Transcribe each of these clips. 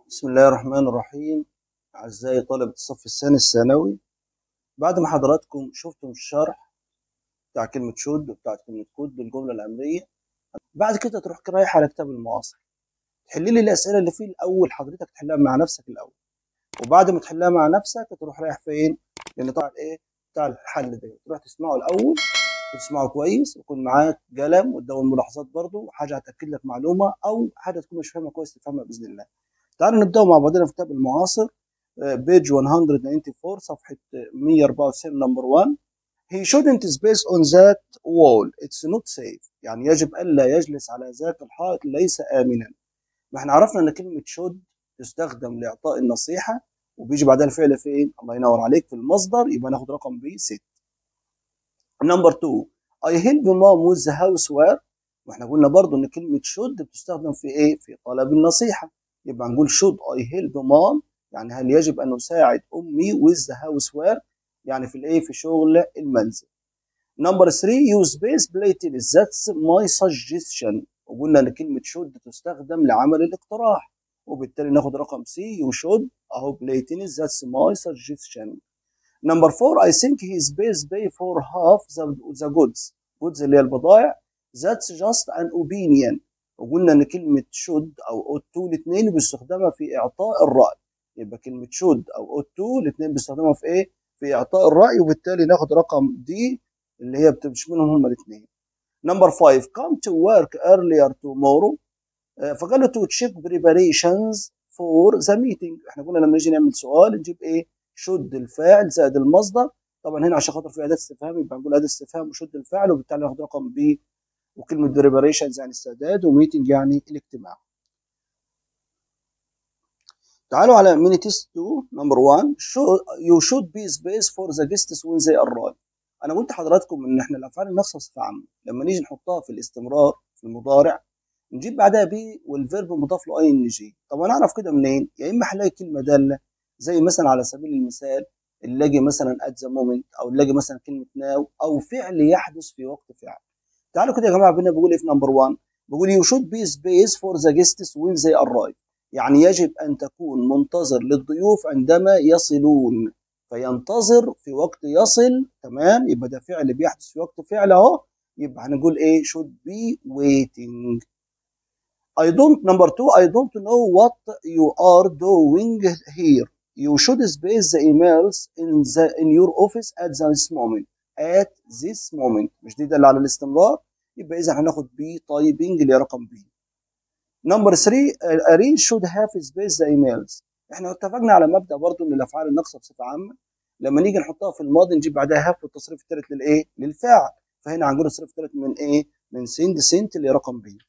بسم الله الرحمن الرحيم أعزائي طلبة الصف الثاني الثانوي بعد ما حضراتكم شفتم الشرح بتاع كلمة شود وبتاع كلمة كود بالجملة الأمرية بعد كده تروح رايح على كتاب المعاصر تحل لي الأسئلة اللي فيه الأول حضرتك تحلها مع نفسك الأول وبعد ما تحلها مع نفسك تروح رايح فين؟ لأن طبعا إيه؟ بتاع الحل ده تروح تسمعه الأول تسمعه كويس ويكون معاك قلم وتدون ملاحظات برضه حاجة هتأكد لك معلومة أو حاجة تكون مش فاهمها كويس تفهمها بإذن الله. تعالوا نبدأ مع بعضنا في كتاب المعاصر بيج 194 صفحة 194 نمبر 1 He shouldn't space on that wall it's not safe يعني يجب ألا يجلس على ذاك الحائط ليس آمنا ما احنا عرفنا ان كلمة should تستخدم لإعطاء النصيحة وبيجي بعدها الفعل فين الله ينور عليك في المصدر يبقى ناخد رقم بي 6 نمبر 2 I help mom with the housework واحنا قلنا برضو ان كلمة should بتستخدم في ايه في طلب النصيحة يبقى نقول should I help mom يعني هل يجب أن أساعد أمي with the housework يعني في الإيه في شغل المنزل. نمبر 3 use space playtest that's my suggestion وقلنا إن كلمة should تستخدم لعمل الاقتراح وبالتالي ناخد رقم C you should أهو playtest that's my suggestion. نمبر 4 I think his base pay for half the, the goods goods اللي هي البضائع that's just an opinion وقلنا ان كلمه شود او اوت تو الاثنين بيستخدمها في اعطاء الراي يبقى كلمه شود او اوت تو الاثنين بيستخدمها في ايه في اعطاء الراي وبالتالي ناخد رقم دي اللي هي بتشملهم هما الاثنين نمبر 5 come to work earlier tomorrow فقال له to check preparations for the meeting احنا قلنا لما نيجي نعمل سؤال نجيب ايه شد الفاعل زائد المصدر طبعا هنا عشان خاطر في اداه استفهام يبقى نقول اداه استفهام وشد الفاعل وبالتالي ناخد رقم بي وكلمة deliberations يعني استعداد وميتنج يعني الاجتماع. تعالوا على mini test 2 نمبر 1 you should be space for the guests when they arrive. أنا قلت لحضراتكم إن إحنا الأفعال الناقصة بصفة عامة لما نيجي نحطها في الاستمرار في المضارع نجيب بعدها بي والفيرب مضاف له اي ان جي. طب أنا أعرف كده منين؟ يا إما هلاقي كلمة دالة زي مثلا على سبيل المثال نلاقي مثلا at the moment أو نلاقي مثلا كلمة now أو فعل يحدث في وقت فعل. تعالوا كده يا جماعه بينا بيقول ايه في نمبر 1 بيقول you should be space for the guests when they arrive يعني يجب ان تكون منتظر للضيوف عندما يصلون فينتظر في وقت يصل تمام يبقى ده فعل بيحدث في وقت فعل اهو يبقى هنقول ايه should be waiting I don't number two I don't know what you are doing here you should space the emails in the in your office at this moment at this moment مش دي دل على الاستمرار يبقى اذا هناخد بي تايبنج اللي هي رقم بي نمبر 3 اري should have space the emails احنا اتفقنا على مبدا برضو ان الافعال الناقصه بصفه عامه لما نيجي نحطها في الماضي نجيب بعدها هاف والتصريف الثالث للايه للفاعل فهنا هنقول التصريف الثالث من ايه من سند سنت اللي هي رقم بي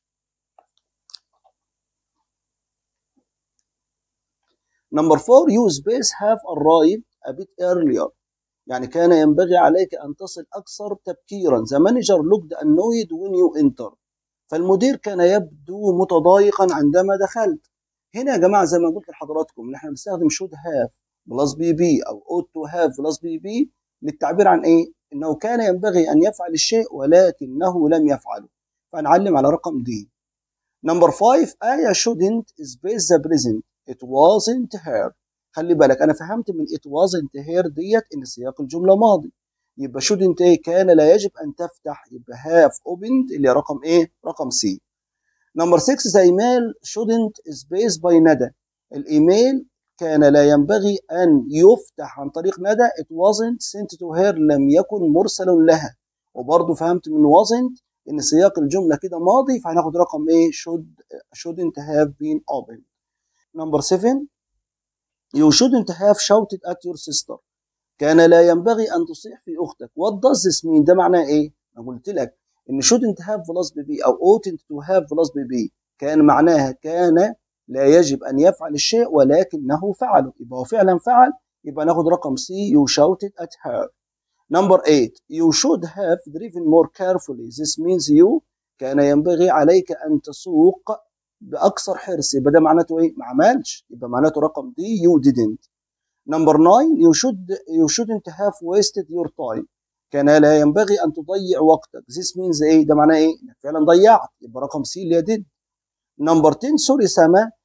نمبر 4 you space have arrived a bit earlier يعني كان ينبغي عليك أن تصل أكثر تبكيرا The manager looked annoyed when you entered فالمدير كان يبدو متضايقا عندما دخلت هنا يا جماعة زي ما قلت لحضراتكم إن احنا بنستخدم should have بلس بي بي أو ought to have بلس بي بي للتعبير عن إيه؟ إنه كان ينبغي أن يفعل الشيء ولكنه لم يفعله فنعلم على رقم دي نمبر 5 آية shouldn't space the present it wasn't her خلي بالك انا فهمت من it wasn't here ديت ان سياق الجمله ماضي يبقى shouldn't ايه كان لا يجب ان تفتح يبقى have opened اللي رقم ايه رقم سي نمبر 6 the email shouldn't space by ندى الايميل كان لا ينبغي ان يفتح عن طريق ندى it wasn't sent to her لم يكن مرسل لها وبرضه فهمت من wasn't ان سياق الجمله كده ماضي فهناخد رقم ايه should shouldn't have been opened نمبر 7 You shouldn't have shouted at your sister. كان لا ينبغي أن تصيح في أختك. What does this mean؟ ده معناه إيه؟ أنا قلت لك إن shouldn't have plus بي أو oughtn't to have plus بي كان معناها كان لا يجب أن يفعل الشيء ولكنه فعله. يبقى هو فعلا فعل يبقى ناخد رقم C. You shouted at her. Number 8 You should have driven more carefully. This means you كان ينبغي عليك أن تسوق باكثر حرص يبقى ده معناته ايه؟ ما عملش يبقى معناته رقم دي you didn't. نمبر 9 you should you shouldn't have wasted your time. كان لا ينبغي ان تضيع وقتك. This means ايه؟ ده معناه ايه؟ انك فعلا ضيعت يبقى رقم سي اللي هي did. نمبر 10 سوري سما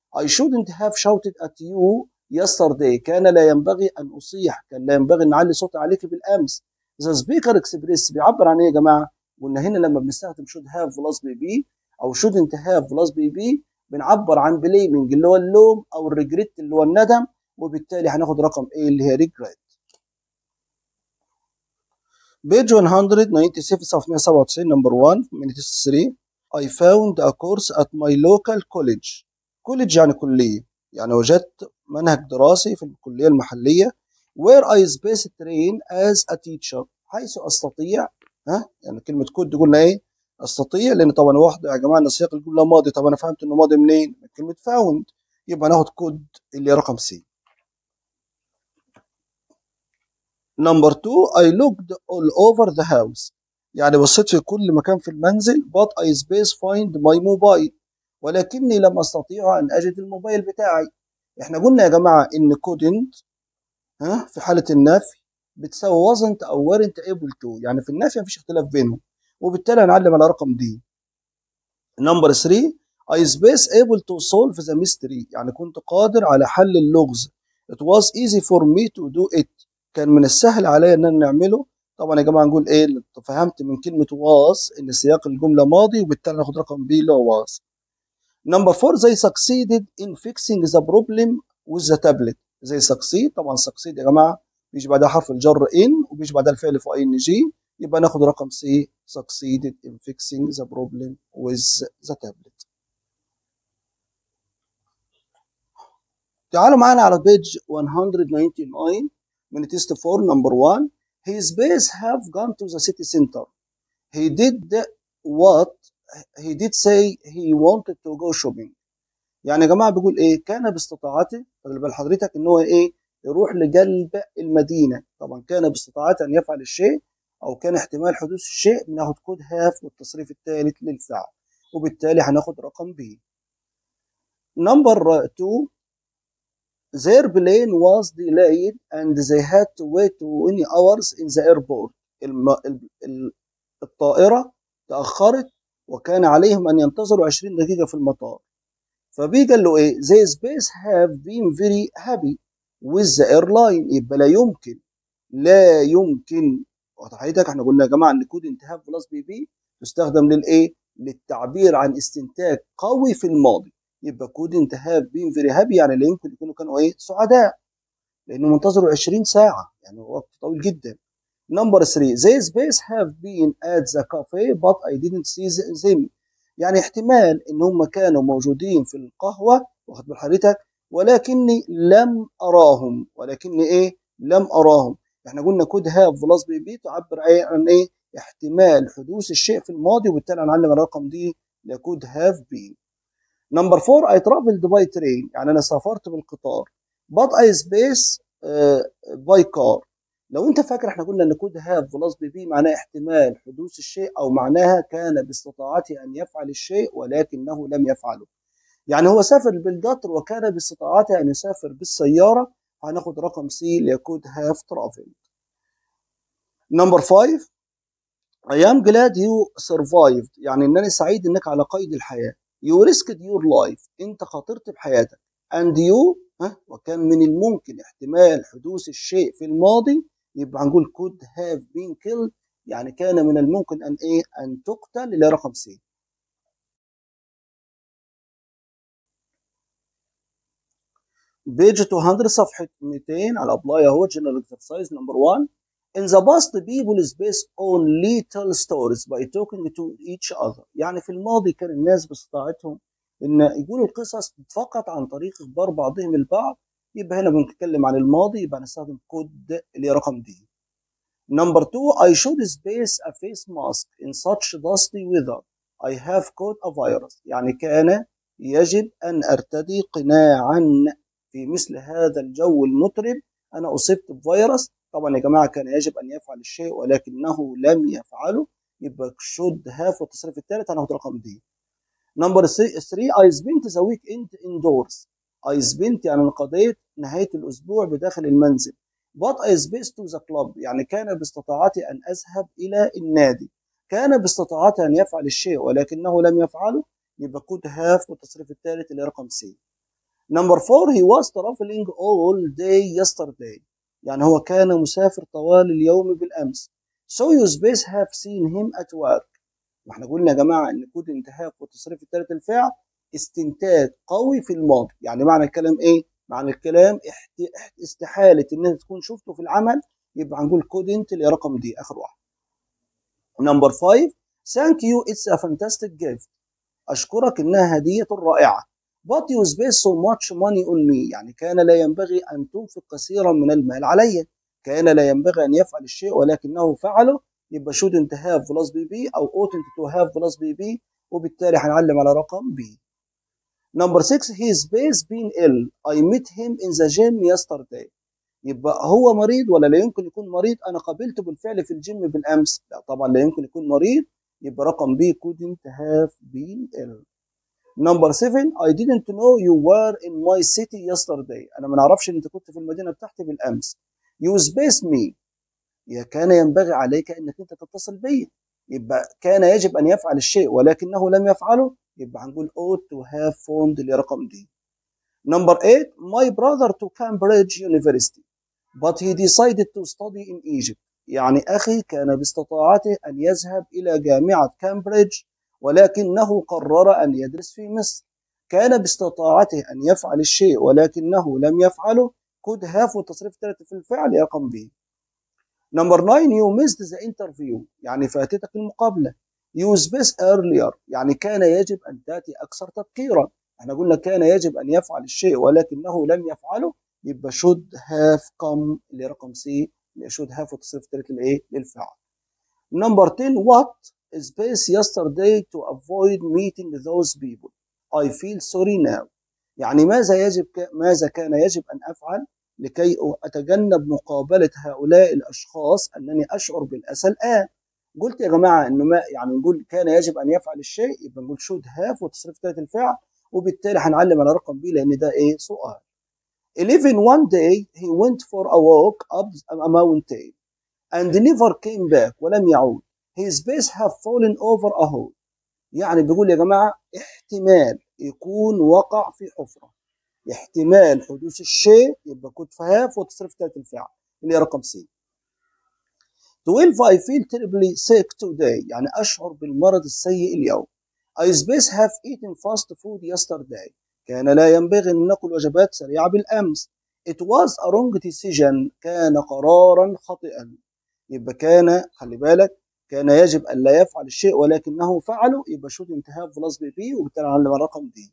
I shouldn't have shouted at you yesterday كان لا ينبغي أن أصيح كان لا ينبغي أن أعلي صوتي عليك بالأمس The speaker express بيعبر عن إيه يا جماعة؟ قلنا هنا لما بنستخدم should have plus be أو shouldn't have plus be بنعبر عن blaming اللي هو اللوم أو الريجريت اللي هو الندم وبالتالي هناخد رقم ايه اللي هي regret page 197 صفحة 197 number 1 من 3 I found a course at my local college college يعني كلية يعني وجدت منهج دراسي في الكلية المحلية where I space train as a teacher حيث أستطيع ها يعني كلمة كود قلنا إيه أستطيع لأن طبعا واحد يا جماعة إن سياق الجملة ماضي طب أنا فهمت إنه ماضي منين؟ من كلمة found يبقى ناخد كود اللي رقم سي نمبر 2 I looked all over the house يعني بصيت في كل مكان في المنزل but I space find my mobile ولكني لم أستطيع أن أجد الموبايل بتاعي احنا قلنا يا جماعة إن couldn't ها في حالة النفي بتساوي wasn't أو weren't able to يعني في النفي مفيش اختلاف بينهم وبالتالي هنعلم على رقم دي نمبر 3 I space able to solve the mystery يعني كنت قادر على حل اللغز it was easy for me to do it كان من السهل عليا ان انا نعمله طبعا يا جماعه نقول ايه فهمت من كلمه was ان سياق الجمله ماضي وبالتالي ناخد رقم بي اللي هو was نمبر 4 they succeeded in fixing the problem with the tablet زي succeed طبعا succeed يا جماعه بيجي بعدها حرف الجر in وبيجي بعدها الفعل في ان جي يبقى ناخد رقم سي succeeded in fixing the problem with the tablet تعالوا معانا على بيج 199 من تيست 4 نمبر 1 his base have gone to the city center he did what he did say he wanted to go shopping يعني يا جماعه بيقول ايه كان باستطاعته خلي بال حضرتك ان هو ايه يروح لقلب المدينه طبعا كان باستطاعته ان يفعل الشيء او كان احتمال حدوث الشيء بناخد كود هاف والتصريف الثالث للفعل وبالتالي هناخد رقم ب نمبر 2 their plane was delayed and they had to wait 20 hours in the airport الم... ال... الطائرة تأخرت وكان عليهم أن ينتظروا 20 دقيقة في المطار فبي قال له إيه they space have been very happy with the airline يبقى لا يمكن لا يمكن حضرتك احنا قلنا يا جماعة إن كود انتهاء بلس بي بي تستخدم للإيه للتعبير عن استنتاج قوي في الماضي يبقى كود انتهاء بين فيري هابي يعني لا يمكن يكونوا كانوا ايه سعداء لانه منتظروا 20 ساعه يعني وقت طويل جدا نمبر 3 they space have been at the cafe but I didn't see them يعني احتمال ان هم كانوا موجودين في القهوه واخد بال حضرتك ولكني لم اراهم ولكني ايه لم اراهم احنا قلنا كود هاف بلس بي بي تعبر عن ايه احتمال حدوث الشيء في الماضي وبالتالي هنعلم الرقم دي لكود هاف بين نمبر 4 I traveled by train يعني أنا سافرت بالقطار but I space باي uh, car لو أنت فاكر احنا قلنا إن كود هاف بلس بي بي معناه احتمال حدوث الشيء أو معناها كان باستطاعته أن يفعل الشيء ولكنه لم يفعله يعني هو سافر بالقطر وكان باستطاعته أن يسافر بالسيارة هناخد رقم سي لكود هاف ترافل نمبر 5 I am glad you survived يعني إنني سعيد إنك على قيد الحياة you risked your life انت خاطرت بحياتك and you ها وكان من الممكن احتمال حدوث الشيء في الماضي يبقى هنقول could have been killed يعني كان من الممكن ان ايه ان تقتل اللي رقم سي بيج 200 صفحة 200 على ابلاي اهو جنرال اكسرسايز نمبر 1 In the past people space on little stories by talking to each other يعني في الماضي كان الناس باستطاعتهم ان يقولوا القصص فقط عن طريق اخبار بعضهم البعض يبقى هنا بنتكلم عن الماضي يبقى نستخدم كود اللي رقم دي نمبر 2 I should space a face mask in such dusty weather I have caught a virus يعني كان يجب أن أرتدي قناعا في مثل هذا الجو المطرب أنا أصبت بفيروس طبعا يا جماعة كان يجب أن يفعل الشيء ولكنه لم يفعله يبقى should have والتصريف الثالث هناخد رقم دي نمبر 3 I spent the weekend indoors I spent يعني أنا قضيت نهاية الأسبوع بداخل المنزل but I spaced to the club يعني كان باستطاعتي أن أذهب إلى النادي كان باستطاعتي أن يفعل الشيء ولكنه لم يفعله يبقى could have والتصريف الثالث اللي رقم سي نمبر 4 he was traveling all day yesterday يعني هو كان مسافر طوال اليوم بالامس so you space have seen him at work ما احنا قلنا يا جماعه ان كود انتهاء والتصريف الثالث الفعل استنتاج قوي في الماضي يعني معنى الكلام ايه معنى الكلام استحاله ان انت تكون شفته في العمل يبقى هنقول كودنت اللي رقم دي اخر واحد نمبر 5 ثانك يو اتس ا فانتاستيك جيفت اشكرك انها هديه رائعه but you spend so much money on me يعني كان لا ينبغي ان تنفق كثيرا من المال علي كان لا ينبغي ان يفعل الشيء ولكنه فعله يبقى shouldn't have plus بي بي او oughtn't to have plus بي بي وبالتالي هنعلم على رقم بي نمبر 6 his base been ill I met him in the gym yesterday يبقى هو مريض ولا لا يمكن يكون مريض انا قابلته بالفعل في الجيم بالامس لا طبعا لا يمكن يكون مريض يبقى رقم بي couldn't have been ill نمبر 7 I didn't know you were in my city yesterday انا ما نعرفش ان انت كنت في المدينه بتاعتي بالامس you space me يا كان ينبغي عليك انك انت تتصل بي يبقى كان يجب ان يفعل الشيء ولكنه لم يفعله يبقى هنقول ought to have phoned اللي رقم دي نمبر 8 my brother to Cambridge University but he decided to study in Egypt يعني أخي كان باستطاعته أن يذهب إلى جامعة كامبريدج ولكنه قرر أن يدرس في مصر كان باستطاعته أن يفعل الشيء ولكنه لم يفعله could have والتصريف الثالث في الفعل رقم ب نمبر 9 you missed the interview يعني فاتتك المقابلة you space earlier يعني كان يجب أن تأتي أكثر تبكيرا احنا قلنا كان يجب أن يفعل الشيء ولكنه لم يفعله يبقى should have come اللي رقم سي اللي should have والتصريف الثالث للايه للفعل نمبر 10 what space yesterday to avoid meeting those people I feel sorry now يعني ماذا يجب ماذا كان يجب أن أفعل لكي أتجنب مقابلة هؤلاء الأشخاص أنني أشعر بالأسى الآن قلت يا جماعة إنه ما يعني نقول كان يجب أن يفعل الشيء يبقى نقول should have وتصريف ثالث الفعل وبالتالي هنعلم على رقم بي لأن ده إيه سؤال 11 one day he went for a walk up a mountain and never came back ولم يعود his base have fallen over a hole يعني بيقول يا جماعة احتمال يكون وقع في حفرة احتمال حدوث الشيء يبقى كنت فهاف وتصرف ثالث الفعل اللي هي رقم سي 12 I feel terribly sick today يعني أشعر بالمرض السيء اليوم I space have eaten fast food yesterday كان لا ينبغي أن نأكل وجبات سريعة بالأمس It was a wrong decision كان قرارا خاطئا يبقى كان خلي بالك كان يجب أن لا يفعل الشيء ولكنه فعله يبقى شوت انتهاء بلس بي بي وبالتالي هنعلم الرقم دي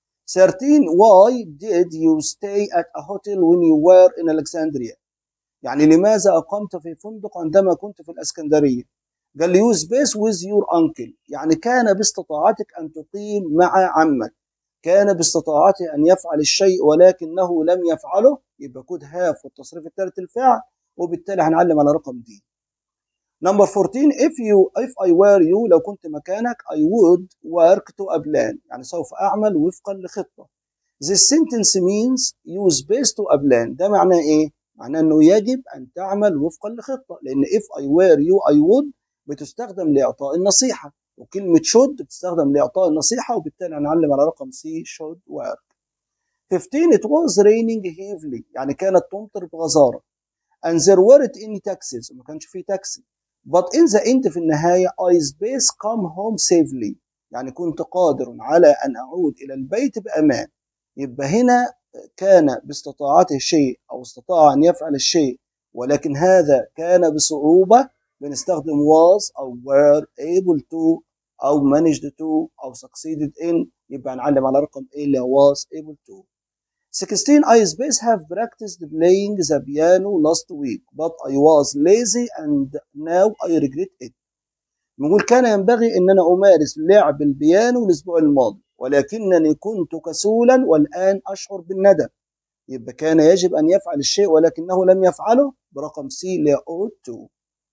13 why did you stay at a hotel when you were in Alexandria يعني لماذا أقمت في فندق عندما كنت في الإسكندرية قال لي use space with your uncle يعني كان باستطاعتك أن تقيم مع عمك كان باستطاعته أن يفعل الشيء ولكنه لم يفعله يبقى كود هاف والتصريف الثالث الفعل وبالتالي هنعلم على رقم دي نمبر 14 if you if I were you لو كنت مكانك I would work to a plan يعني سوف أعمل وفقا لخطة This sentence means use based to a plan ده معناه إيه؟ معناه إنه يجب أن تعمل وفقا لخطة لأن if I were you I would بتستخدم لإعطاء النصيحة وكلمة should بتستخدم لإعطاء النصيحة وبالتالي هنعلم على رقم C should work 15 it was raining heavily يعني كانت تمطر بغزارة and there weren't any taxis وما كانش في تاكسي but in the end في النهاية I space come home safely يعني كنت قادر على أن أعود إلى البيت بأمان يبقى هنا كان باستطاعته شيء أو استطاع أن يفعل الشيء ولكن هذا كان بصعوبة بنستخدم was أو were able to أو managed to أو succeeded in يبقى نعلم على رقم A اللي was able to 16 I space have practiced playing the piano last week but I was lazy and now I regret it نقول كان ينبغي ان انا امارس لعب البيانو الاسبوع الماضي ولكنني كنت كسولا والان اشعر بالندم يبقى كان يجب ان يفعل الشيء ولكنه لم يفعله برقم سي اللي ought to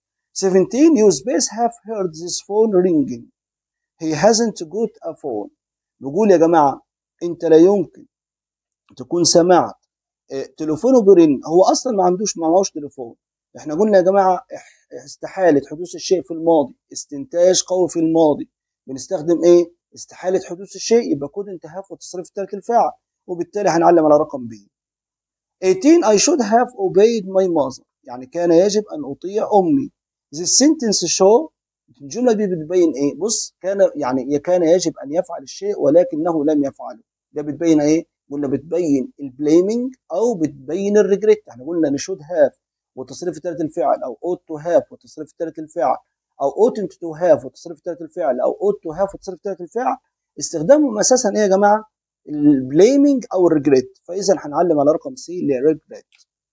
17 you space have heard this phone ringing he hasn't got a phone نقول يا جماعه انت لا يمكن تكون سمعت تليفونه بيرن هو اصلا ما عندوش ما معهوش تليفون احنا قلنا يا جماعه استحاله حدوث الشيء في الماضي استنتاج قوي في الماضي بنستخدم ايه استحاله حدوث الشيء يبقى كود انتهاف والتصريف الثالث الفاعل وبالتالي هنعلم على رقم B 18 I should have obeyed my mother يعني كان يجب أن أطيع أمي This sentence show الجملة دي بتبين إيه بص كان يعني كان يجب أن يفعل الشيء ولكنه لم يفعله ده بتبين إيه قلنا بتبين البليمنج أو بتبين الريجريت يعني قلنا should have وتصريف ثالث الفعل أو ought to have وتصريف ثالث الفعل أو oughtn't to have وتصريف ثالث الفعل أو ought to have وتصريف ثالث الفعل استخدامهم أساسا إيه يا جماعة البليمنج او الريجريت فاذا هنعلم على رقم سي اللي ريجريت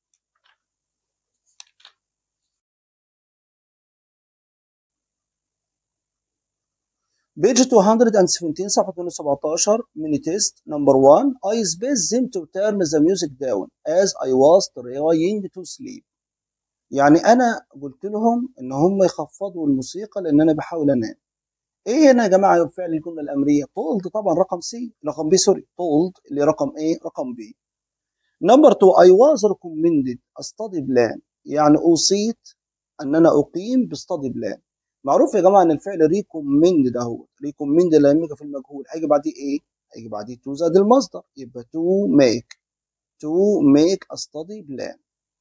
بيج 217 صفحة 217 ميني تيست نمبر 1 I spaced them to turn the music down as I was trying to sleep يعني أنا قلت لهم إن هم يخفضوا الموسيقى لأن أنا بحاول أنام ايه هنا يا جماعه فعل الجمله الامريه told طبعا رقم سي رقم بي سوري told اللي رقم ايه رقم بي نمبر 2 I was recommended a study plan يعني اوصيت ان انا اقيم بستادي بلان معروف يا جماعه ان الفعل ريكومند ده هو ريكومند لما يجي في المجهول هيجي بعديه ايه هيجي بعديه تو زائد المصدر يبقى تو ميك تو ميك a study plan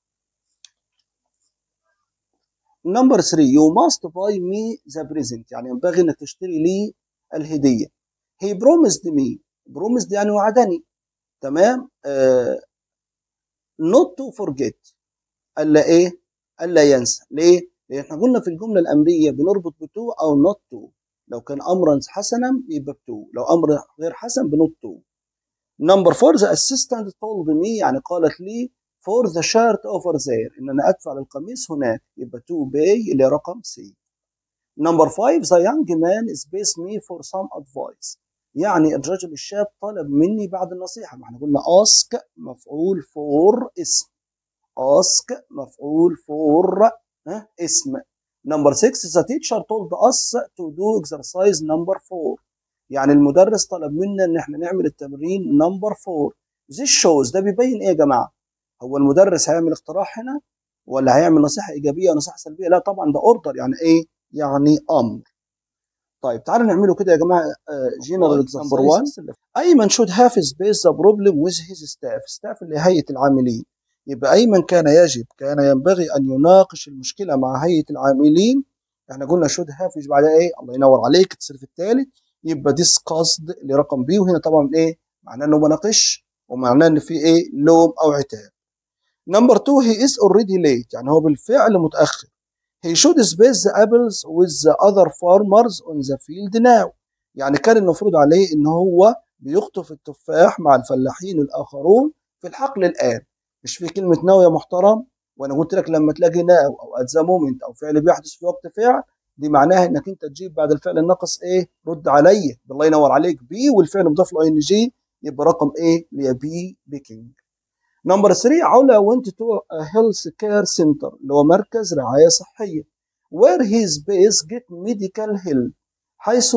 نمبر 3 you must buy me the present يعني ينبغي انك تشتري لي الهديه he promised me promised يعني وعدني تمام آه not to forget الا ايه الا ينسى ليه لان احنا قلنا في الجمله الامريه بنربط بتو او not to لو كان امرا حسنا يبقى بتو لو امر غير حسن بنوت تو نمبر 4 the assistant told me يعني قالت لي for the shirt over there ان انا ادفع للقميص هناك يبقى to pay اللي رقم سي نمبر 5 the young man is based me for some advice يعني الرجل الشاب طلب مني بعد النصيحه ما احنا قلنا ask مفعول for اسم ask مفعول for ها اسم نمبر 6 the teacher told us to do exercise number 4 يعني المدرس طلب منا ان احنا نعمل التمرين نمبر 4 this shows ده بيبين ايه يا جماعه هو المدرس هيعمل اقتراح هنا ولا هيعمل نصيحه ايجابيه ونصيحه سلبيه لا طبعا ده اوردر يعني ايه يعني امر طيب تعالوا نعمله كده يا جماعه جنرال نمبر 1 ايمن شود هاف سبيس ذا بروبلم ويز هيز ستاف ستاف اللي هيئه العاملين يبقى ايمن كان يجب كان ينبغي ان يناقش المشكله مع هيئه العاملين احنا قلنا شود هاف يجي بعدها ايه الله ينور عليك التصريف الثالث يبقى ديسكاسد لرقم بي وهنا طبعا ايه معناه انه ما ناقش ومعناه ان في ايه لوم او عتاب نمبر 2 هي از اوريدي ليت يعني هو بالفعل متاخر he should space the apples with the other farmers on the field now يعني كان المفروض عليه ان هو بيخطف التفاح مع الفلاحين الاخرون في الحقل الان مش في كلمه ناو يا محترم وانا قلت لك لما تلاقي ناو او ات ذا مومنت او فعل بيحدث في وقت فعل دي معناها انك انت تجيب بعد الفعل الناقص ايه رد عليا الله ينور عليك بي والفعل مضاف له ان جي يبقى رقم ايه اللي هي بي بيكينج نمبر 3 علا went to a health care center اللي هو مركز رعاية صحية where his base get medical help حيث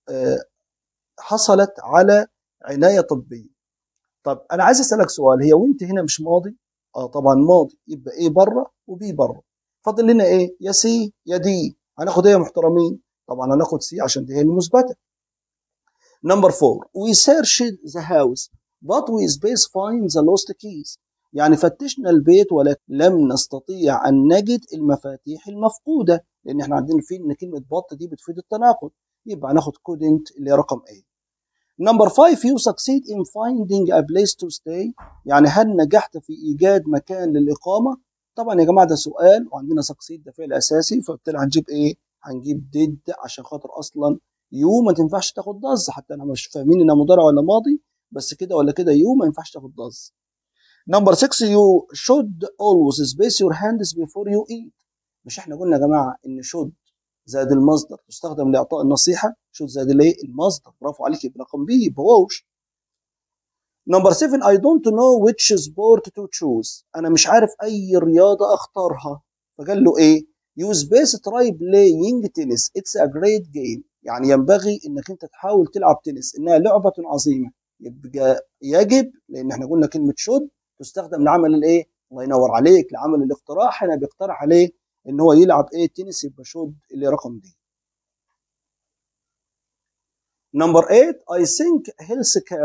حصلت على عناية طبية طب أنا عايز أسألك سؤال هي وانت هنا مش ماضي؟ اه طبعا ماضي يبقى ايه بره وبي بره فاضل لنا ايه؟ يا سي يا دي هناخد ايه يا محترمين؟ طبعا هناخد سي عشان دي هي المثبتة نمبر 4 we searched the house but we space find the lost keys يعني فتشنا البيت ولكن لم نستطيع أن نجد المفاتيح المفقودة لأن احنا عندنا في إن كلمة بط دي بتفيد التناقض يبقى هناخد couldn't اللي رقم A نمبر 5 you succeed in finding a place to stay يعني هل نجحت في إيجاد مكان للإقامة طبعا يا جماعة ده سؤال وعندنا succeed ده فعل أساسي فبالتالي هنجيب إيه هنجيب did عشان خاطر أصلا يو ما تنفعش تاخد ضز حتى احنا مش فاهمين انها مضارع ولا ماضي بس كده ولا كده يو ما ينفعش تاخد ضز نمبر 6 you should always space your hands before you eat مش احنا قلنا يا جماعه ان should زائد المصدر تستخدم لاعطاء النصيحه should زائد الايه المصدر برافو عليك يبقى رقم بي بوش نمبر 7 I don't know which sport to choose انا مش عارف اي رياضه اختارها فقال له ايه you space try playing tennis it's a great game يعني ينبغي انك انت تحاول تلعب تنس انها لعبه عظيمه يبقى يجب لان احنا قلنا كلمه should تستخدم لعمل الايه؟ الله ينور عليك لعمل الاقتراح هنا بيقترح عليه ان هو يلعب ايه تنس يبقى شود اللي رقم دي. نمبر 8 I think health care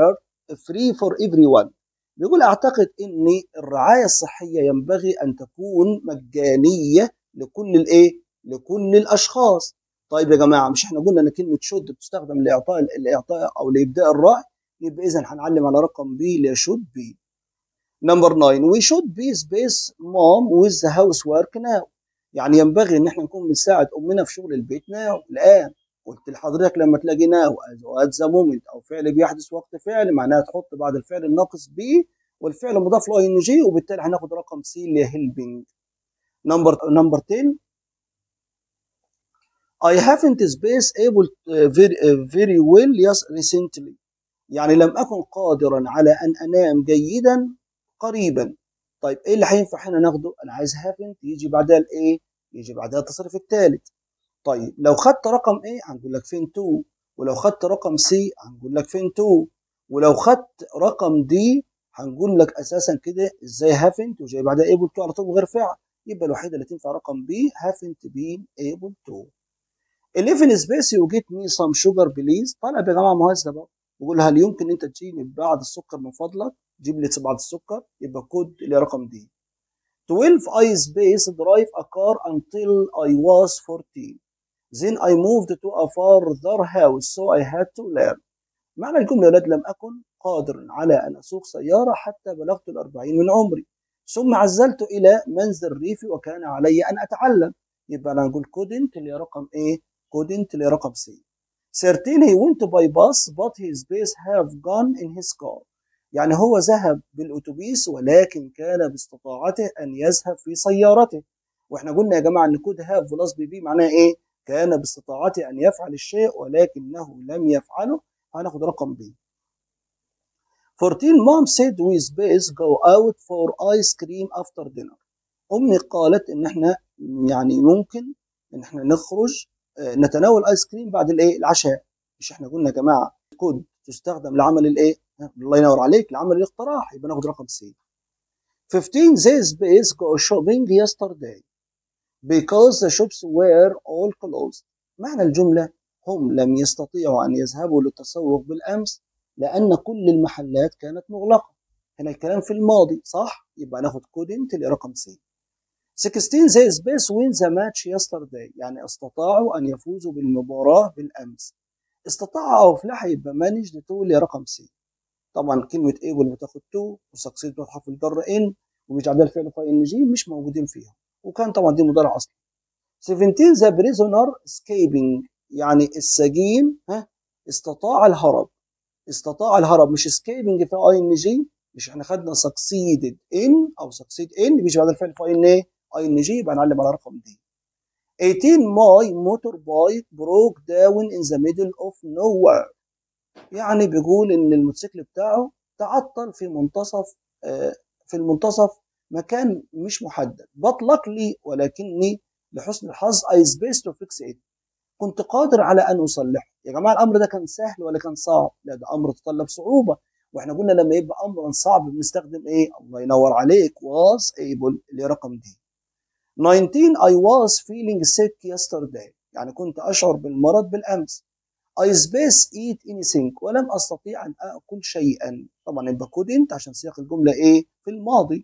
free for everyone بيقول اعتقد ان الرعايه الصحيه ينبغي ان تكون مجانيه لكل الايه لكل الاشخاص طيب يا جماعه مش احنا قلنا ان كلمه شود بتستخدم لاعطاء الاعطاء او لابداء الراي يبقى اذا هنعلم على رقم بي اللي شود بي نمبر 9 we should be space mom with the housework now يعني ينبغي ان احنا نكون بنساعد امنا في شغل البيت ناو الان قلت لحضرتك لما تلاقي ناو ات ذا مومنت او فعل بيحدث وقت فعل معناها تحط بعد الفعل الناقص بي والفعل مضاف له ان جي وبالتالي هناخد رقم سي اللي هي هيلبينج نمبر نمبر 10 I haven't space able uh, very, uh, very well yes recently يعني لم أكن قادرا على أن أنام جيدا قريبا طيب ايه اللي هينفع هنا ناخده انا عايز haven't يجي بعدها الايه يجي بعدها التصريف الثالث طيب لو خدت رقم ايه هنقول لك فين تو ولو خدت رقم سي هنقول لك فين تو ولو خدت رقم دي هنقول لك اساسا كده ازاي haven't وجاي بعدها able to على طول غير فعل يبقى الوحيده اللي تنفع رقم بي haven't been able to 11 سبيس يو جيت مي سم شوجر بليز طلب يا جماعه مهذب اهو بيقول هل يمكن انت تجيني بعض السكر من فضلك جيب لي بعض السكر يبقى كود اللي رقم دي 12 I space drive a car until I was 14 then I moved to a further house so I had to learn معنى الجملة يا ولاد لم أكن قادرا على أن أسوق سيارة حتى بلغت الأربعين من عمري ثم عزلت إلى منزل ريفي وكان علي أن أتعلم يبقى أنا نقول couldn't اللي رقم إيه couldn't اللي رقم سي 13 he went by bus but his base have gone in his car يعني هو ذهب بالأتوبيس ولكن كان باستطاعته أن يذهب في سيارته واحنا قلنا يا جماعة أن كود هاف بلس بي بي معناها إيه كان باستطاعته أن يفعل الشيء ولكنه لم يفعله هناخد رقم بي 14 mom said we space go out for ice cream after dinner أمي قالت إن إحنا يعني ممكن إن إحنا نخرج نتناول ايس كريم بعد الايه العشاء مش احنا قلنا يا جماعه كود تستخدم لعمل الايه الله ينور عليك لعمل الاقتراح يبقى ناخد رقم سي 15 they space go shopping yesterday because the shops were all closed معنى الجملة هم لم يستطيعوا أن يذهبوا للتسوق بالأمس لأن كل المحلات كانت مغلقة هنا الكلام في الماضي صح يبقى ناخد couldn't لرقم سي 16 زي سبيس وين ذا ماتش يسترداي يعني استطاعوا ان يفوزوا بالمباراه بالامس استطاع او فلاح يبقى مانج تقول رقم سي طبعا كلمه ايبل بتاخد تو وسكسيد بتحرف الجر ان وبيجي بعدها الفعل فاي ان جي مش موجودين فيها وكان طبعا دي مضارع اصلا 17 ذا بريزونر سكيبنج يعني السجين ها استطاع الهرب استطاع الهرب مش سكيبنج في اي ان جي مش احنا خدنا سكسيدد ان او سكسيد ان بيجي بعد الفعل فاي ان ايه اي ان جي يبقى نعلم على رقم دي 18 ماي موتور بايك بروك داون ان ذا ميدل اوف نو وير يعني بيقول ان الموتوسيكل بتاعه تعطل في منتصف آه في المنتصف مكان مش محدد بطلق لي ولكني لحسن الحظ اي سبيس تو فيكس ات كنت قادر على ان اصلحه يا جماعه الامر ده كان سهل ولا كان صعب لا ده امر تطلب صعوبه واحنا قلنا لما يبقى امرا صعب بنستخدم ايه الله ينور عليك was able اللي رقم دي 19 I was feeling sick yesterday يعني كنت أشعر بالمرض بالأمس I space eat anything ولم أستطيع أن أكل شيئا طبعا يبقى couldn't عشان سياق الجملة إيه في الماضي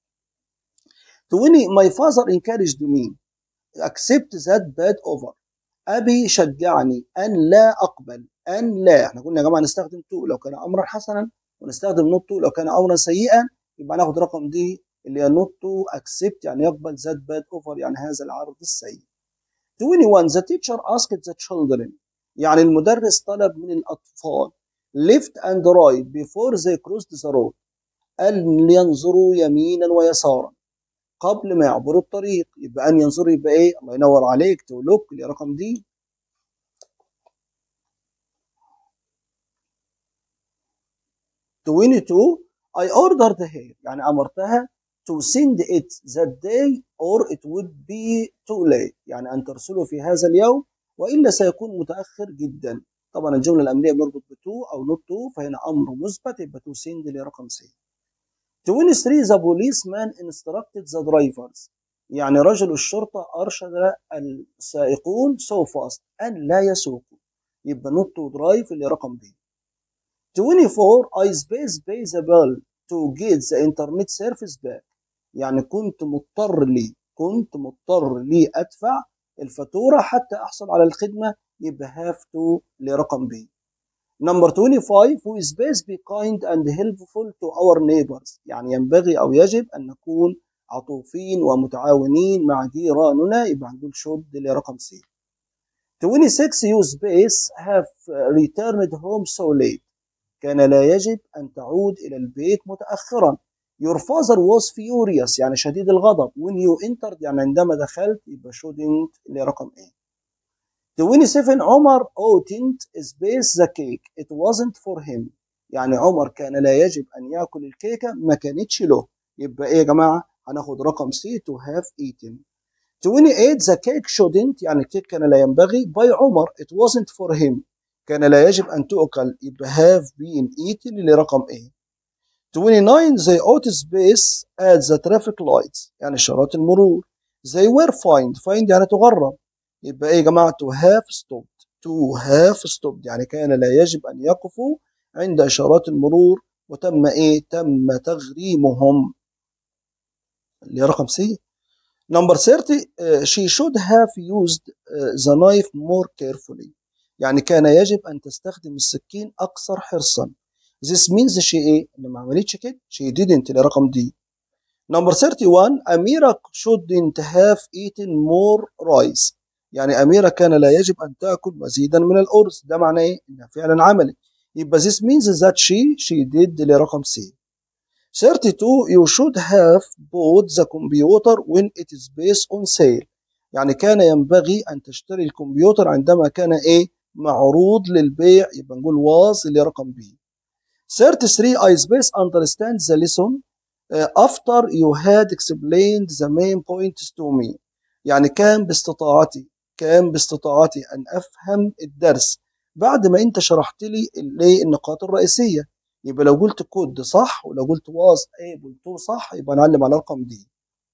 20 my father encouraged me accept that bad offer أبي شجعني أن لا أقبل أن لا احنا قلنا يا جماعة نستخدم تو لو كان أمرا حسنا ونستخدم نوت تو لو كان أمرا سيئا يبقى ناخد رقم دي اللي هي not to accept يعني يقبل that bad offer يعني هذا العرض السيء 21 the teacher asked the children يعني المدرس طلب من الأطفال left and right before they crossed the road أن ينظروا يمينا ويسارا قبل ما يعبروا الطريق يبقى أن ينظروا يبقى إيه الله ينور عليك to look اللي رقم دي Twenty two I ordered her يعني أمرتها to send it that day or it would be too late يعني أن ترسله في هذا اليوم وإلا سيكون متأخر جدا طبعا الجملة الأمرية بنربط بتو أو not to فهنا أمر مثبت يبقى to send لرقم سي 23 the policeman instructed the drivers يعني رجل الشرطة أرشد السائقون so fast أن لا يسوقوا يبقى not to drive اللي رقم دي 24 I space pay the bill to get the internet service back يعني كنت مضطر لي كنت مضطر لي ادفع الفاتوره حتى احصل على الخدمه يبقى have to لرقم B Number 25 who is best be kind and helpful to our neighbors يعني ينبغي أو يجب أن نكون عطوفين ومتعاونين مع جيراننا يبقى هنقول should لرقم C 26 you space have returned home so late كان لا يجب أن تعود إلى البيت متأخرا Your father was furious يعني شديد الغضب when you entered يعني عندما دخلت يبقى shouldn't لرقم A 27 عمر oughtn't space the cake it wasn't for him يعني عمر كان لا يجب أن يأكل الكيكة ما كانتش له يبقى إيه يا جماعة هناخد رقم C to have eaten 28 the cake shouldn't يعني الكيك كان لا ينبغي by عمر it wasn't for him كان لا يجب أن تؤكل يبقى have been eaten لرقم A 29 they ought space at the traffic lights يعني إشارات المرور they were fined fined يعني تغرم يبقى ايه يا جماعه to have stopped to have stopped يعني كان لا يجب ان يقفوا عند اشارات المرور وتم ايه تم تغريمهم اللي هي رقم سي نمبر 30 uh, she should have used uh, the knife more carefully يعني كان يجب ان تستخدم السكين اكثر حرصا this means she ايه ان ما عملتش كده she didn't لرقم دي نمبر 31 أميرة shouldn't have eaten more rice يعني أميرة كان لا يجب أن تأكل مزيدا من الأرز ده معناه إيه؟ إنها فعلا عملت يبقى this means that she she did لرقم C 32 you should have bought the computer when it is based on sale يعني كان ينبغي أن تشتري الكمبيوتر عندما كان إيه معروض للبيع يبقى نقول was لرقم B 33 I space understand the lesson after you had explained the main points to me يعني كان باستطاعتي كان باستطاعتي أن أفهم الدرس بعد ما أنت شرحت لي النقاط الرئيسية يبقى لو قلت كود صح ولو قلت was able to صح يبقى نعلم على رقم دي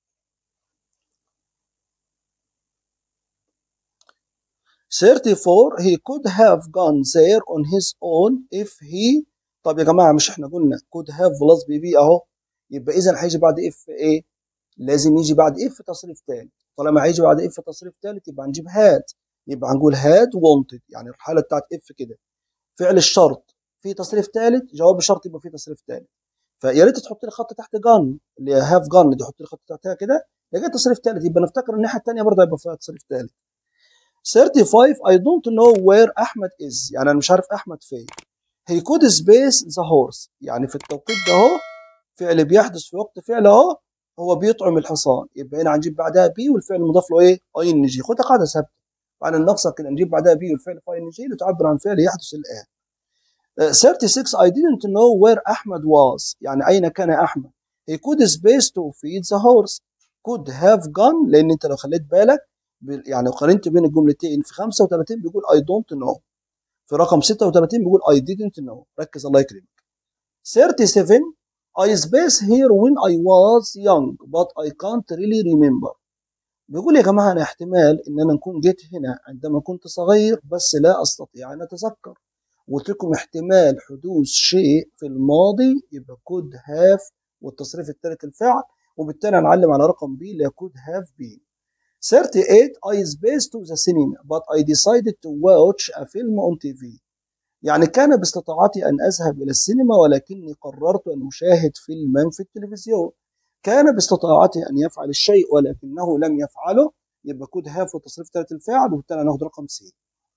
Thirty-four, he could have gone there on his own if he طب يا جماعة مش احنا قلنا could have plus بي بي اهو يبقى إذا هيجي بعد اف ايه؟ لازم يجي بعد اف تصريف تاني طالما هيجي بعد اف تصريف ثالث يبقى هنجيب هاد يبقى هنقول هاد wanted يعني الحاله بتاعت اف كده فعل الشرط في تصريف ثالث جواب الشرط يبقى في تصريف ثالث فيا ريت تحط لي خط تحت جن اللي هاف جن دي حط لي خط تحتها كده لقيت تصريف ثالث يبقى نفتكر الناحيه الثانيه برضه هيبقى فيها تصريف ثالث 35 I don't know where أحمد is يعني أنا مش عارف أحمد فين he could space the horse يعني في التوقيت ده أهو فعل بيحدث في وقت فعل أهو هو بيطعم الحصان يبقى هنا هنجيب بعدها بي والفعل مضاف له ايه؟ اي ان جي خدها قاعده ثابته معنى النقصه كده نجيب بعدها بي والفعل في اي ان جي لتعبر عن فعل يحدث الان. Uh, 36 I didn't know where أحمد was يعني أين كان أحمد. He could space to feed the horse. Could have gone لأن أنت لو خليت بالك يعني قارنت بين الجملتين في 35 بيقول I don't know. في رقم 36 بيقول I didn't know. ركز الله يكرمك. 37 I space here when I was young but I can't really remember. بيقول يا جماعة أنا احتمال إن أنا نكون جيت هنا عندما كنت صغير بس لا أستطيع أن أتذكر. قلت لكم احتمال حدوث شيء في الماضي يبقى could have والتصريف الثالث الفعل وبالتالي هنعلم على رقم B اللي could have been. 38 I spaced to the cinema but I decided to watch a film on TV. يعني كان باستطاعتي أن أذهب إلى السينما ولكني قررت أن أشاهد فيلما في التلفزيون كان باستطاعتي أن يفعل الشيء ولكنه لم يفعله يبقى كود هاف وتصريف ثالث الفعل وبالتالي هناخد رقم سي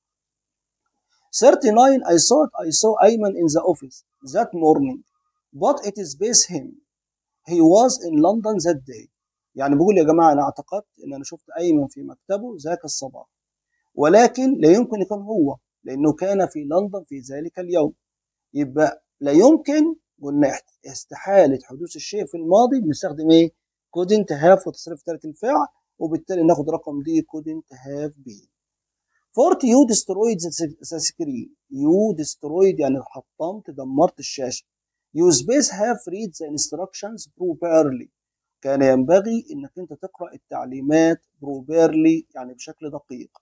39 I thought I saw Ayman in the office that morning but it is based him he was in London that day يعني بقول يا جماعة أنا اعتقدت أن أنا شفت أيمن في مكتبه ذاك الصباح ولكن لا يمكن يكون هو لأنه كان في لندن في ذلك اليوم يبقى لا يمكن قلنا استحالة حدوث الشيء في الماضي بنستخدم ايه؟ couldn't have وتصريف ثالث الفعل وبالتالي ناخد رقم دي couldn't have been 40 you destroyed the screen you destroyed يعني حطمت دمرت الشاشة you space have read the instructions properly كان ينبغي انك انت تقرأ التعليمات properly يعني بشكل دقيق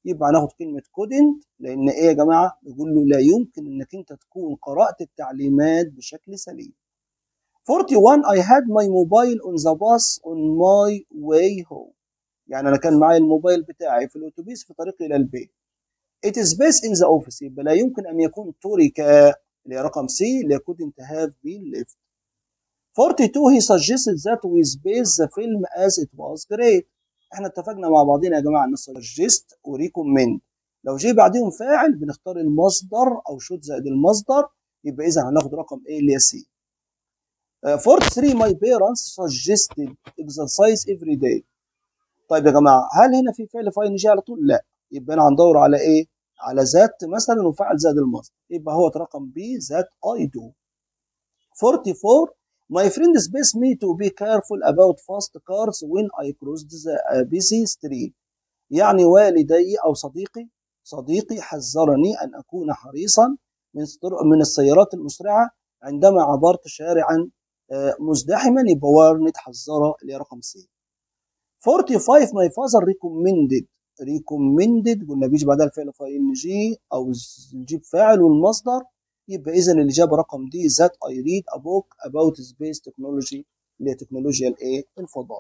يبقى هناخد كلمة couldn't لأن إيه يا جماعة؟ بيقول له لا يمكن إنك أنت تكون قرأت التعليمات بشكل سليم. 41 I had my mobile on the bus on my way home. يعني أنا كان معي الموبايل بتاعي في الأتوبيس في طريقي إلى البيت. It is based in the office يبقى لا يمكن أن يكون ترك اللي هي رقم C اللي couldn't have been left. 42 he suggested that we space the film as it was great. احنا اتفقنا مع بعضنا يا جماعه ان suggest وريكومند لو جه بعديهم فاعل بنختار المصدر او شوت زائد المصدر يبقى اذا هناخد رقم ايه اللي هي سي. 43 my parents suggested exercise every day. طيب يا جماعه هل هنا في فعل في ان جي على طول؟ لا يبقى انا هندور على ايه؟ على ذات مثلا وفعل زائد المصدر يبقى هو رقم بي ذات اي دو. 44 My friends best me to be careful about fast cars when I crossed the busy street. يعني والدي أو صديقي صديقي حذرني أن أكون حريصا من من السيارات المسرعة عندما عبرت شارعا مزدحما يبقى وارنت حذرة اللي هي رقم سي. 45 my father recommended recommended قلنا بيجي بعدها الفعل في ان جي او نجيب فاعل والمصدر يبقى اذا الاجابه رقم دي ذات اي ريد ا بوك اباوت سبيس تكنولوجي اللي هي تكنولوجيا الايه الفضاء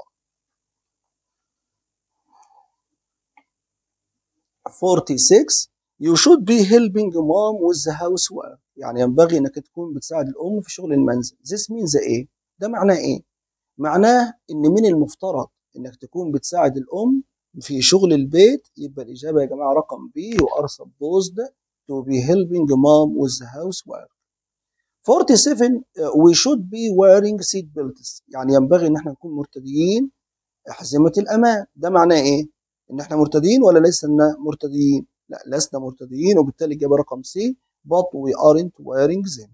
46 you should be helping mom with the housework يعني ينبغي انك تكون بتساعد الام في شغل المنزل this means ايه ده معناه ايه معناه ان من المفترض انك تكون بتساعد الام في شغل البيت يبقى الاجابه يا جماعه رقم بي you are supposed to be helping mom with the housework. 47 uh, we should be wearing seat belts يعني ينبغي ان احنا نكون مرتديين أحزمة الأمان ده معناه إيه؟ إن احنا مرتديين ولا لسنا مرتديين؟ لا لسنا مرتديين وبالتالي الإجابة رقم سي but we aren't wearing them.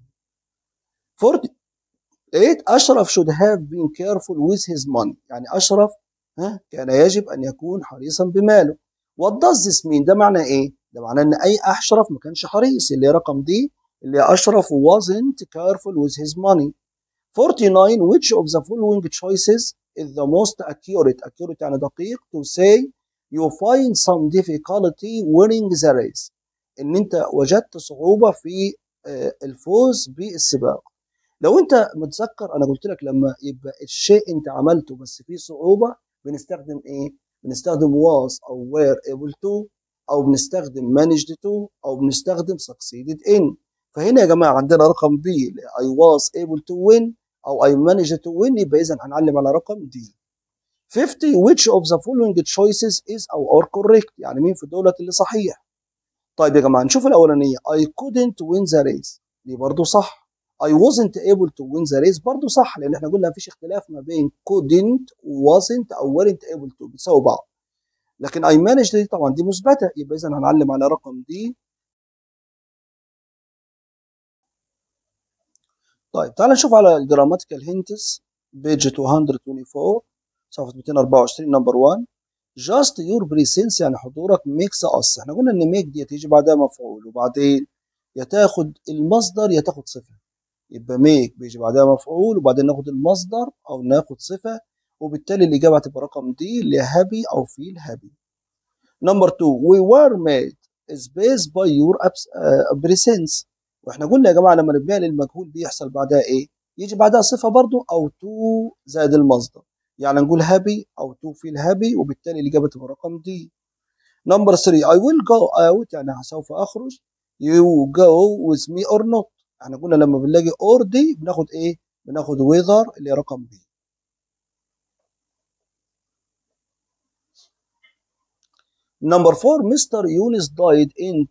48 أشرف should have been careful with his money يعني أشرف ها كان يجب أن يكون حريصا بماله. What does this mean؟ ده معناه إيه؟ ده معناه ان اي اشرف ما كانش حريص اللي هي رقم دي اللي اشرف wasn't careful with his money 49 which of the following choices is the most accurate accurate يعني دقيق to say you find some difficulty winning the race ان انت وجدت صعوبة في الفوز بالسباق لو انت متذكر انا قلت لك لما يبقى الشيء انت عملته بس فيه صعوبة بنستخدم ايه بنستخدم was او were able to او بنستخدم managed to او بنستخدم succeeded in فهنا يا جماعه عندنا رقم بي I was able to win او I managed to win يبقى اذا هنعلم على رقم دي 50 which of the following choices is او are correct يعني مين في دولة اللي صحيح طيب يا جماعه نشوف الاولانيه I couldn't win the race دي برضو صح I wasn't able to win the race برضو صح لان احنا قلنا مفيش اختلاف ما بين couldn't wasn't او weren't able to بتساوي بعض لكن I managed دي طبعا دي مثبته يبقى اذا هنعلم على رقم دي طيب تعال نشوف على الجراماتيكال هنتس بيج 224 صفحه 224 نمبر 1 just your presence يعني حضورك makes us احنا قلنا ان make دي تيجي بعدها مفعول وبعدين يا تاخد المصدر يا تاخد صفه يبقى make بيجي بعدها مفعول وبعدين ناخد المصدر او ناخد صفه وبالتالي الاجابه هتبقى رقم دي اللي هابي او فيل هابي نمبر 2 we were made space by your presence واحنا قلنا يا جماعه لما نبنيها للمجهول بيحصل بعدها ايه يجي بعدها صفه برضو او تو زائد المصدر يعني نقول هابي او تو فيل هابي وبالتالي الاجابه تبقى رقم دي نمبر 3 I will go out يعني سوف اخرج you go with me or not احنا قلنا لما بنلاقي اور دي بناخد ايه بناخد whether اللي هي رقم بي نمبر 4 مستر يونس died in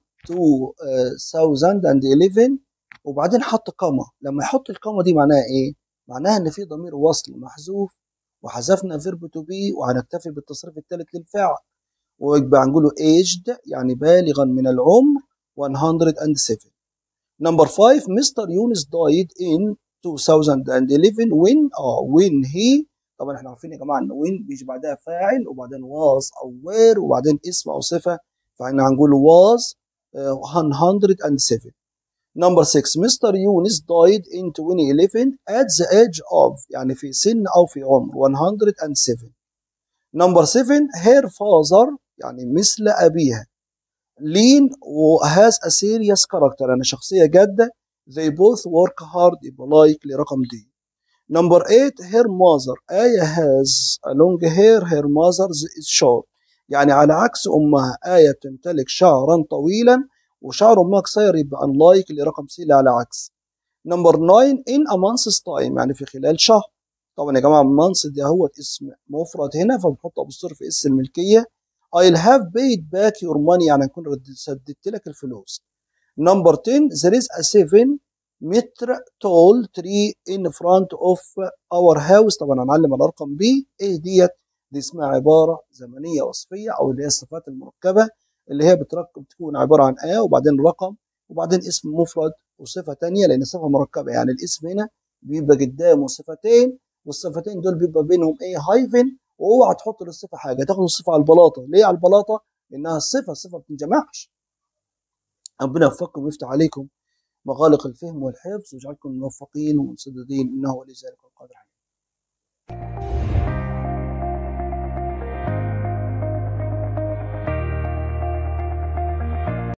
2011 وبعدين حط قامة لما يحط القامة دي معناها ايه معناها ان في ضمير وصل محذوف وحذفنا فيرب تو بي وهنكتفي بالتصريف الثالث للفعل ويبقى هنقوله aged يعني بالغا من العمر 107 نمبر 5 مستر يونس died in 2011 when اه when he طبعا احنا عارفين يا جماعه ان when بيجي بعدها فاعل وبعدين was او were وبعدين اسم او صفه فاحنا هنقول was uh, 107 نمبر 6 مستر يونس died in 2011 at the age of يعني في سن او في عمر 107 نمبر 7 her father يعني مثل ابيها lean و has a serious character يعني شخصية جادة they both work hard يبقى likely رقم دي number 8 her mother آية has a long hair her mother's is short يعني على عكس أمها آية تمتلك شعرا طويلا وشعر أمها قصير يبقى unlikely رقم سي اللي على عكس نمبر 9 in a month's time يعني في خلال شهر طبعا يا جماعه months ده هو اسم مفرد هنا فبنحط ابوستروف في اس الملكيه I'll have paid back your money يعني اكون سددت لك الفلوس نمبر 10 there is a 7 متر tall tree in front of our house طبعا هنعلم الارقام بي ايه ديت دي اسمها عباره زمنيه وصفيه او اللي هي الصفات المركبه اللي هي بتركب تكون عباره عن ا وبعدين رقم وبعدين اسم مفرد وصفه ثانيه لان صفه مركبه يعني الاسم هنا بيبقى قدامه صفتين والصفتين دول بيبقى بينهم ايه هايفن واوعى تحط للصفه حاجه تاخد الصفه على البلاطه ليه على البلاطه لانها الصفه الصفه ما بتنجمعش ربنا يوفقكم ويفتح عليكم مغالق الفهم والحفظ ويجعلكم موفقين ومسددين انه ولي ذلك